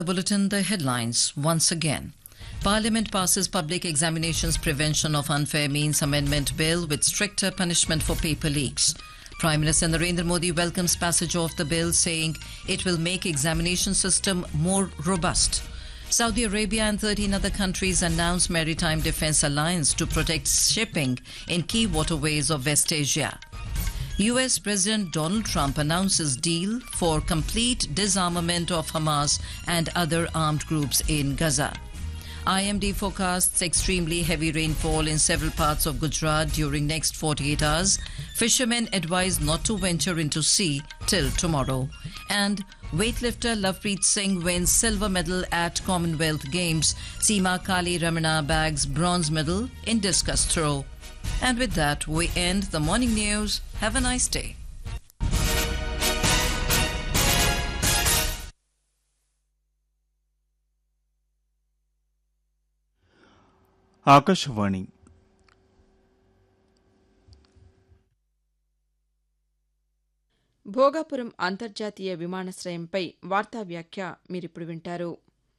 Bulletin the headlines once again. Parliament passes Public Examinations Prevention of Unfair Means Amendment Bill with stricter punishment for paper leaks. Prime Minister Narendra Modi welcomes passage of the bill, saying it will make examination system more robust. Saudi Arabia and 13 other countries announced maritime defense alliance to protect shipping in key waterways of West Asia. US President Donald Trump announces deal for complete disarmament of Hamas and other armed groups in Gaza. IMD forecasts extremely heavy rainfall in several parts of Gujarat during next 48 hours. Fishermen advised not to venture into sea till tomorrow. And weightlifter Lovepreet Singh wins silver medal at Commonwealth Games. Seema Kali Ramana bags bronze medal in discus throw. And with that, we end the morning news. Have a nice day. Akashvani Bhogapuram అంతర్జాతీయ విమానాశ్రయంపై వార్తా వ్యాఖ్య మీరిప్పుడు వింటారు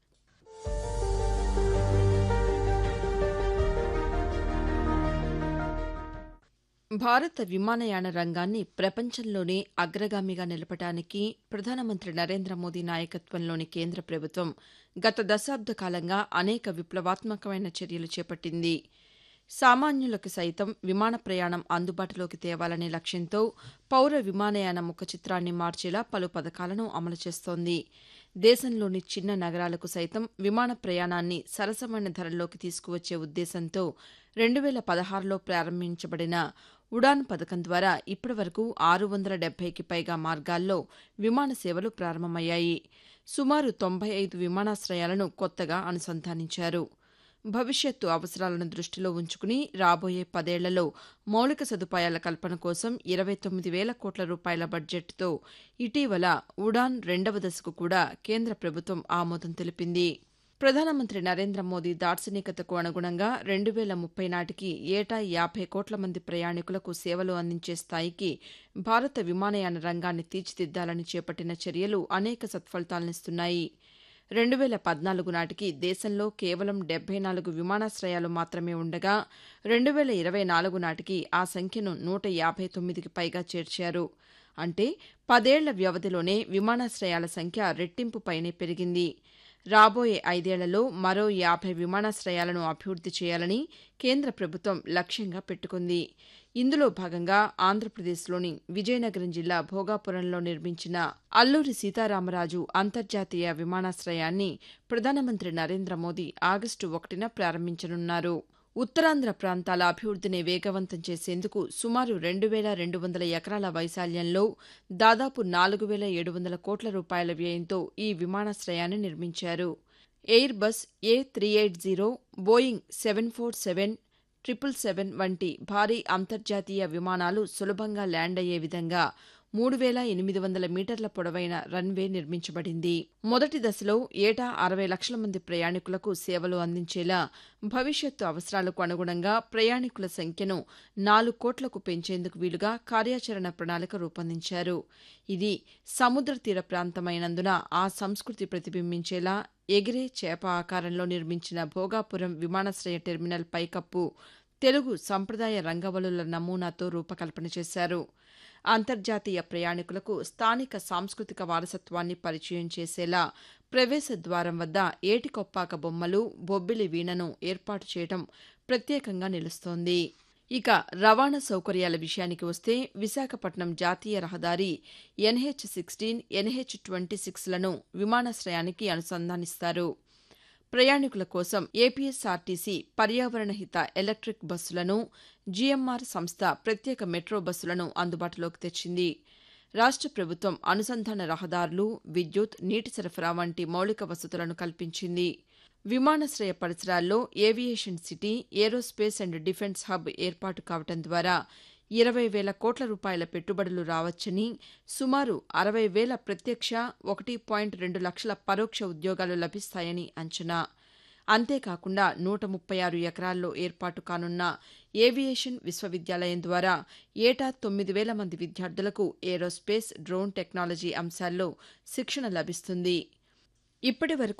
భారత విమానయాన రంగాన్ని ప్రపంచంలోనే అగ్రగామిగా నిలపడానికి ప్రధానమంత్రి నరేంద్ర మోదీ నాయకత్వంలోని కేంద్ర ప్రభుత్వం గత దశాబ్ద కాలంగా అనేక విప్లవాత్మకమైన చర్యలు చేపట్టింది సామాన్యులకు సైతం విమాన ప్రయాణం అందుబాటులోకి తేవాలనే లక్ష్యంతో పౌర విమానయాన ముఖ చిత్రాన్ని మార్చేలా పలు పథకాలను అమలు చేస్తోంది దేశంలోని చిన్న నగరాలకు సైతం విమాన ప్రయాణాన్ని సరసమైన ధరల్లోకి తీసుకువచ్చే ఉద్దేశంతో రెండు వేల పదహారులో ప్రారంభించబడిన ఉడాన్ పథకం ద్వారా ఇప్పటివరకు ఆరు వందల డెబ్బైకి పైగా మార్గాల్లో విమాన సేవలు ప్రారంభమయ్యాయి సుమారు తొంభై ఐదు విమానాశ్రయాలను కొత్తగా అనుసంధానించారు భవిష్యత్తు అవసరాలను దృష్టిలో ఉంచుకుని రాబోయే పదేళ్లలో మౌలిక సదుపాయాల కల్పన కోసం ఇరవై తొమ్మిది వేల కోట్ల రూపాయల బడ్జెట్తో ఇటీవల ఉడాన్ రెండవ దశకు కూడా కేంద్ర ప్రభుత్వం ఆమోదం తెలిపింది ప్రధానమంత్రి నరేంద్ర మోదీ దార్శనికతకు అనుగుణంగా రెండు వేల ముప్పై నాటికి ఏటా యాభై కోట్ల మంది ప్రయాణికులకు సేవలు అందించే స్థాయికి భారత విమానయాన రంగాన్ని తీర్చిదిద్దాలని చేపట్టిన చర్యలు అనేక సత్ఫలితాలనిస్తున్నాయి రెండు వేల పద్నాలుగు నాటికి దేశంలో కేవలం డెబ్బై నాలుగు విమానాశ్రయాలు మాత్రమే ఉండగా రెండు వేల ఇరవై నాలుగు నాటికి ఆ సంఖ్యను నూట యాభై తొమ్మిదికి పైగా చేర్చారు అంటే పదేళ్ల వ్యవధిలోనే విమానాశ్రయాల సంఖ్య రెట్టింపు పైనే పెరిగింది రాబోయే ఐదేళ్లలో మరో యాభై విమానాశ్రయాలను అభివృద్ది చేయాలని కేంద్ర ప్రభుత్వం లక్ష్యంగా పెట్టుకుంది ఇందులో భాగంగా ఆంధ్రప్రదేశ్లోని విజయనగరం జిల్లా భోగాపురంలో నిర్మించిన అల్లూరి సీతారామరాజు అంతర్జాతీయ విమానాశ్రయాన్ని ప్రధానమంత్రి నరేంద్ర మోదీ ఆగస్టు ఒకటిన ప్రారంభించనున్నారు ఉత్తరాంధ్ర ప్రాంతాల అభివృద్దిని వేగవంతం చేసేందుకు సుమారు రెండు వేల రెండు వందల ఎకరాల వైశాల్యంలో దాదాపు నాలుగు వేల ఏడు వందల కోట్ల రూపాయల వ్యయంతో ఈ విమానాశ్రయాన్ని నిర్మించారు Airbus A three eight zero Boeing seven four seven triple seven వంటి భారీ అంతర్జాతీయ విమానాలు సులభంగా ల్యాండ్ అయ్యే విధంగా మూడు వేల ఎనిమిది వందల మీటర్ల పొడవైన రన్వే నిర్మించబడింది మొదటి దశలో ఏటా అరవై లక్షల మంది ప్రయాణికులకు సేవలు అందించేలా భవిష్యత్తు అవసరాలకు అనుగుణంగా ప్రయాణికుల సంఖ్యను నాలుగు కోట్లకు పెంచేందుకు వీలుగా కార్యాచరణ ప్రణాళిక రూపొందించారు ఇది సముద్ర తీర ప్రాంతమైనందున ఆ సంస్కృతి ప్రతిబింబించేలా ఎగిరే చేప ఆకారంలో నిర్మించిన భోగాపురం విమానాశ్రయ టెర్మినల్ పైకప్పు తెలుగు సంప్రదాయ రంగవల్లుల నమూనాతో రూపకల్పన చేశారు అంతర్జాతీయ ప్రయాణికులకు స్థానిక సాంస్కృతిక వారసత్వాన్ని పరిచయం చేసేలా ప్రవేశ ద్వారం వద్ద ఏటికొప్పాక బొమ్మలు బొబ్బిలి వీణను ఏర్పాటు చేయడం ప్రత్యేకంగా నిలుస్తోంది ఇక రవాణా సౌకర్యాల విషయానికి వస్తే విశాఖపట్నం జాతీయ రహదారి ఎన్హెచ్ సిక్స్టీన్ ఎన్హెచ్ ట్వంటీ సిక్స్లను విమానాశ్రయానికి అనుసంధానిస్తారు ప్రయాణికుల కోసం ఏపీఎస్ఆర్టీసీ పర్యావరణ హిత ఎలక్ట్రిక్ బస్సులను జీఎంఆర్ సంస్థ ప్రత్యేక మెట్రో బస్సులను అందుబాటులోకి తెచ్చింది రాష్ట ప్రభుత్వం అనుసంధాన రహదారులు విద్యుత్ నీటి సరఫరా వంటి మౌలిక వసతులను కల్పించింది విమానాశ్రయ పరిసరాల్లో aviation city aerospace and defence hub ఏర్పాటు కావడం ద్వారా ఇరవై వేల కోట్ల రూపాయల పెట్టుబడులు రావచ్చని సుమారు అరవై వేల ప్రత్యక్ష ఒకటి పాయింట్ రెండు లక్షల పరోక్ష ఉద్యోగాలు లభిస్తాయని అంచనా అంతేకాకుండా నూట ముప్పై ఆరు ఎకరాల్లో ఏర్పాటు కానున్న ఏవియేషన్ విశ్వవిద్యాలయం ద్వారా ఏటా తొమ్మిది వేల మంది విద్యార్థులకు ఏరోస్పేస్ డ్రోన్ టెక్నాలజీ అంశాల్లో శిక్షణ లభిస్తుంది ఇప్పటి వరకు